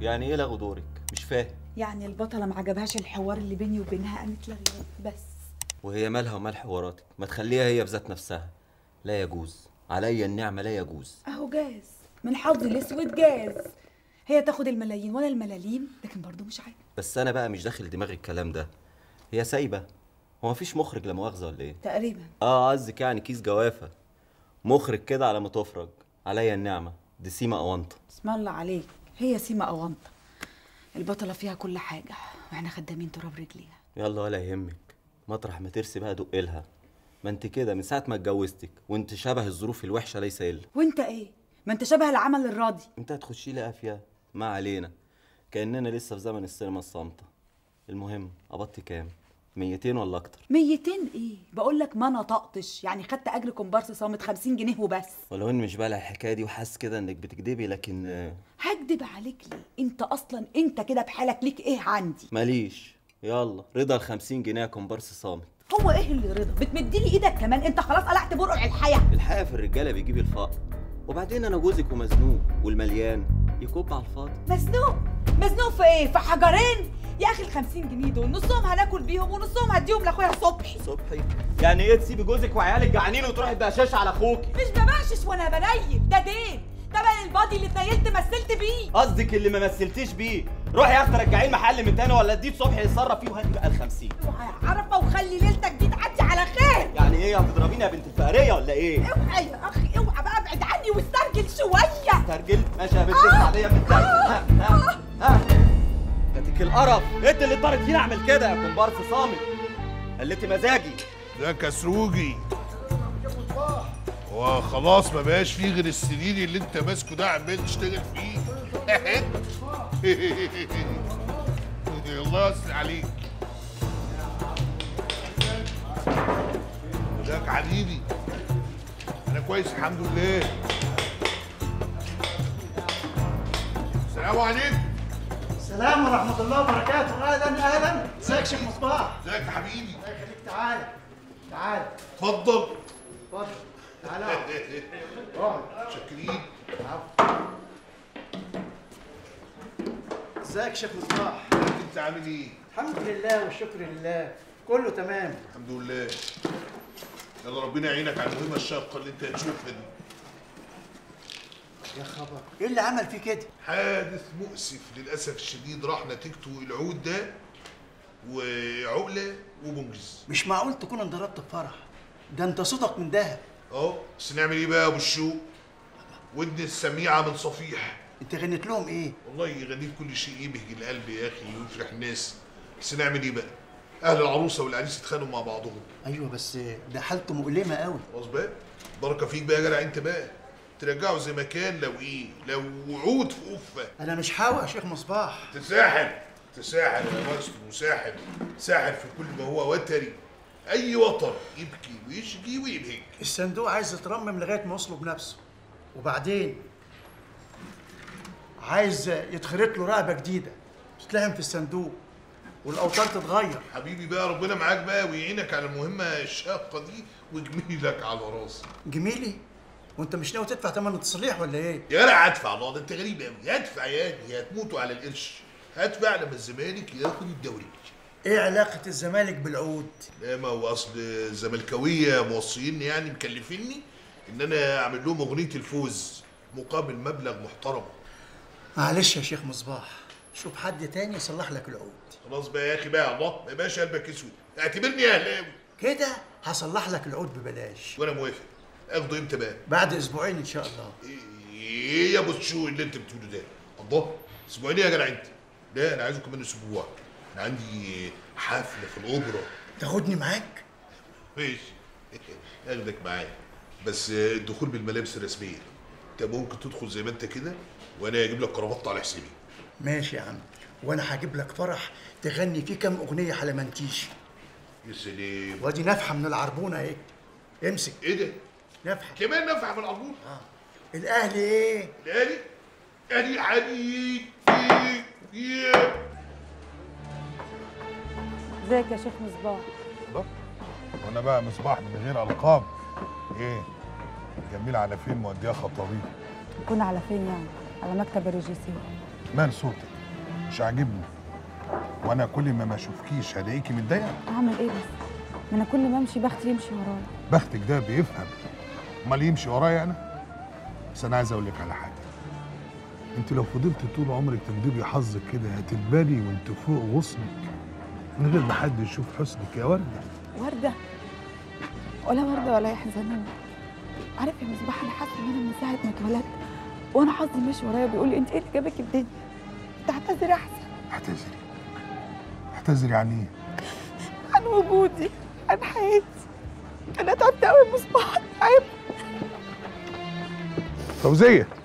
يعني ايه لغوا دورك مش فاهم يعني البطله ما عجبهاش الحوار اللي بيني وبينها قامت لغياه بس وهي مالها ومال حواراتك ما تخليها هي بذات نفسها لا يجوز عليا النعمه لا يجوز اهو جاز من حظي الاسود جاز هي تاخد الملايين وانا الملاليم لكن برضه مش عاجب بس انا بقى مش داخل دماغي الكلام ده هي سايبه هو مفيش مخرج لا مؤاخذه ولا ايه تقريبا اه قصدك يعني كيس جوافه مخرج كده على ما تفرج عليا النعمه دي سيما اونطه اسم الله عليك هي سيما اونطه البطله فيها كل حاجه واحنا خدامين تراب رجليها يلا ولا يهمك مطرح ما ترسي بقى دق لها ما انت كده من ساعه ما اتجوزتك وانت شبه الظروف الوحشه ليس الا وانت ايه ما انت شبه العمل الراضي انت هتخشي لي قافيه ما علينا كاننا لسه في زمن السينما الصامته المهم قبضتي كام 200 ولا اكتر 200 ايه بقول لك ما نطقتش يعني خدت اجر كومبارس صامت 50 جنيه وبس ولو اني مش بالع الحكايه دي وحاسس كده انك بتكدبي لكن آه، هكدب عليك ليه انت اصلا انت كده بحالك ليك ايه عندي ماليش يلا رضا ال 50 جنيه كومبارس صامت هو ايه اللي رضا بتمديلي ايدك كمان انت خلاص قلعت برقع الحياه الحقيقه في الرجاله بيجيب الفقر وبعدين انا جوزك ومزنوق والمليان يكب على الفاضي مزنوق مزنوق في ايه في حجرين يا اخي ال 50 جنيه دول نصهم هناكل بيهم ونصهم هديهم لاخويا صبحي صبحي يعني ايه تسيبي جوزك وعيالك جعانين وتروحي تبقشاش على اخوكي مش ببعشش وانا بنيل ده دين تمن البادي اللي اتنيلت مثلت بيه قصدك اللي ما مثلتيش بيه روحي يا اختي رجعيه المحل من تاني ولا اديه صبحي يتصرف فيه وهاتي بقى ال 50 اوعى يا عرفه وخلي ليلتك دي تعدي على خير يعني ايه هتضربيني يا بنت الفقريه ولا ايه؟ اوعى يا اخي اوعى بقى ابعد عني واسترجل شويه ترجل ماشي يا بنت السعديه من تاني ها ها ها جاتك القرف انت اللي اضطرت فيني اعمل كده يا كومبارس صامت قلتي مزاجي ده كسروجي هو خلاص ما بقاش فيه غير السرير اللي انت ماسكه ده عمال تشتغل فيه الله يستر عليك ازيك حبيبي انا كويس الحمد لله السلام عليكم السلام ورحمة الله وبركاته أهلا أهلا ازيك شيخ مصباح ازيك يا حبيبي الله يخليك تعالى تعالى اتفضل اتفضل تعالى اقعد. اقعد شاكرين ازيك شيخ مصباح انت عامل ايه الحمد لله والشكر لله كله تمام الحمد لله يلا ربنا يعينك على المهمه الشاقه اللي انت هتشوفها دي يا خبر ايه اللي عمل فيه كده حادث مؤسف للاسف الشديد راح نتيجته العود ده وعقله وبنجز مش معقول تكون انضربت بفرح ده انت صوتك من دهب اهو بس نعمل ايه بقى يا ابو الشوق ودن السميعه من صفيح انت غنيت لهم ايه والله يغنيك كل شيء يبهج القلب يا اخي ويفرح الناس بس نعمل ايه بقى اهل العروسه والعريس اتخانقوا مع بعضهم ايوه بس ده حالته مؤلمه قوي خلاص بقى بركه فيك بقى يا جدع انت بقى ترجعه زي ما كان لو ايه لو وعود في قفه انا مش حاوق يا شيخ مصباح تساحل تساحل يا مايسترو مساحل ساحل في كل ما هو وتري اي وتر يبكي ويشجي ويبهج الصندوق عايز يترمم لغايه ما يصله بنفسه وبعدين عايز يتخرط له رقبه جديده تتلهم في الصندوق والاوتار تتغير حبيبي بقى ربنا معاك بقى ويعينك على المهمه الشاقه دي وجميلك على راسي جميلي وانت مش ناوي تدفع ثمن التصليح ولا ايه يا رع ادفع الله ده انت غريب قوي هدفع يا ابني هتموتوا على القرش هدفع لما الزمالك ياخد الدوري ايه علاقه الزمالك بالعود لا ما هو اصل الزملكاويه موصيني يعني مكلفيني ان انا اعمل لهم اغنيه الفوز مقابل مبلغ محترم معلش يا شيخ مصباح شوف حد تاني يصلح لك العود خلاص بقى يا اخي بقى الله ما يبقاش قلبك اسود اعتبرني اهلاوي كده هصلح لك العود ببلاش وانا موافق اخده امتى بقى بعد اسبوعين ان شاء الله ايه يا ابو الشو اللي انت بتقوله ده الله اسبوعين إيه يا جدع انت لا انا عايزه كمان اسبوع انا عندي حفله في الاوبرا تاخدني معاك ماشي اخدك معايا بس الدخول بالملابس الرسميه انت ممكن تدخل زي ما انت كده وانا اجيب لك كرافته على حسابي ماشي يا عم وانا هجيب لك فرح تغني فيه كام اغنيه حلمنتيش يا سلام وادي نفحه من العربونه اهي امسك ايه ده نفحه كمان نفع من العربون الاهلي ايه الاهلي اهلي حديد إيه، إيه. ازيك يا شيخ مصباح وانا بقى مصباح من غير القاب ايه جميل على فين موديها خطابين كنا على فين يعني على مكتب الريجيسير مال صوتك مش عاجبني وانا كل ما ما اشوفكيش هلاقيكي متضايقه اعمل ايه بس ما انا كل ما امشي بختي يمشي ورايا بختك ده بيفهم امال يمشي ورايا انا بس انا عايز اقول لك على حاجه انت لو فضلت طول عمرك تندبي حظك كده هتتبالي وانت فوق غصنك من غير ما حد يشوف حسنك يا ورده ورده ولا ورده ولا يحزنون عارف يا مصباح انا حاسه ان انا من ساعه ما اتولدت وانا حظي ماشي ورايا بيقول لي انت ايه اللي جابك الدنيا تعتذري احسن اعتذري اعتذري عن ايه عن وجودي عن حياتي انا تعبت قوي يا مصباح عيب فوزيه